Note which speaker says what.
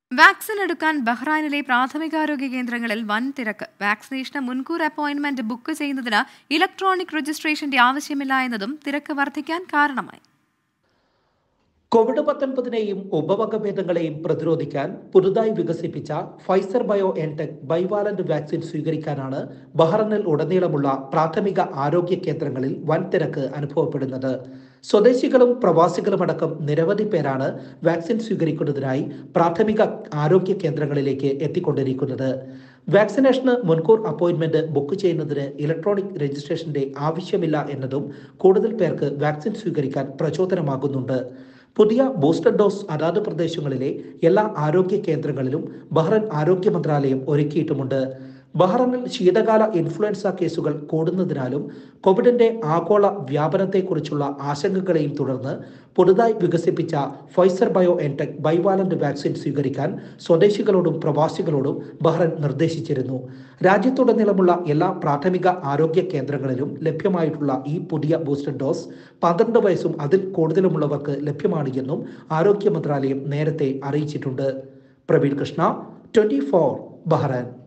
Speaker 1: vaccine എടുക്കാൻ ബഹ്റൈനിലെ പ്രാഥമികാരോഗ്യ കേന്ദ്രങ്ങളിൽ വൻ തിരക്ക് വാക്സിനേഷന് മുൻകൂർ അപ്പോയിന്റ്മെന്റ് ബുക്ക് ചെയ്യുന്നതിന് ഇലക്ട്രോണിക് രജിസ്ട്രേഷന്റെ ആവശ്യമില്ല എന്നതും തിരക്ക് വർദ്ധിക്കാൻ കാരണമായി
Speaker 2: കോവിഡ് പത്തൊൻപതിനെയും ഉപവകഭേദങ്ങളെയും പ്രതിരോധിക്കാൻ പുതുതായി വികസിപ്പിച്ച Pfizer BioNTech bivalent vaccine സ്വീകരിക്കാനാണ് ബഹ്റൈനിൽ ഉടനീളമുള്ള പ്രാഥമിക ആരോഗ്യ കേന്ദ്രങ്ങളിൽ വൻ തിരക്ക് അനുഭവപ്പെടുന്നത് സ്വദേശികളും പ്രവാസികളുമടക്കം നിരവധി പേരാണ് വാക്സിൻ സ്വീകരിക്കുന്നതിനായി പ്രാഥമിക ആരോഗ്യ കേന്ദ്രങ്ങളിലേക്ക് എത്തിക്കൊണ്ടിരിക്കുന്നത് വാക്സിനേഷന് മുൻകൂർ അപ്പോയിന്റ്മെന്റ് ബുക്ക് ചെയ്യുന്നതിന് ഇലക്ട്രോണിക് രജിസ്ട്രേഷന്റെ ആവശ്യമില്ല എന്നതും കൂടുതൽ പേർക്ക് വാക്സിൻ സ്വീകരിക്കാൻ പ്രചോദനമാകുന്നുണ്ട് പുതിയ ബൂസ്റ്റർ ഡോസ് അതാത് പ്രദേശങ്ങളിലെ എല്ലാ ആരോഗ്യ കേന്ദ്രങ്ങളിലും ബഹ്റൈൻ ആരോഗ്യ മന്ത്രാലയം ഒരുക്കിയിട്ടുമുണ്ട് ബഹ്റൈനിൽ ശീതകാല ഇൻഫ്ലുവൻസ കേസുകൾ കൂടുന്നതിനാലും കോവിഡിന്റെ ആഗോള വ്യാപനത്തെക്കുറിച്ചുള്ള ആശങ്കകളെയും തുടർന്ന് പുതുതായി വികസിപ്പിച്ച Pfizer BioNTech bivalent vaccine സ്വീകരിക്കാൻ സ്വദേശികളോടും പ്രവാസികളോടും ബഹ്റൈൻ നിർദ്ദേശിച്ചിരുന്നു രാജ്യത്തുടനീളമുള്ള എല്ലാ പ്രാഥമിക ആരോഗ്യ കേന്ദ്രങ്ങളിലും ലഭ്യമായിട്ടുള്ള ഈ പുതിയ ബൂസ്റ്റർ ഡോസ് പന്ത്രണ്ട് വയസ്സും അതിൽ കൂടുതലുമുള്ളവർക്ക് ലഭ്യമാണ് എന്നും ആരോഗ്യ മന്ത്രാലയം നേരത്തെ അറിയിച്ചിട്ടുണ്ട് Praveen Krishna twenty four Bahrain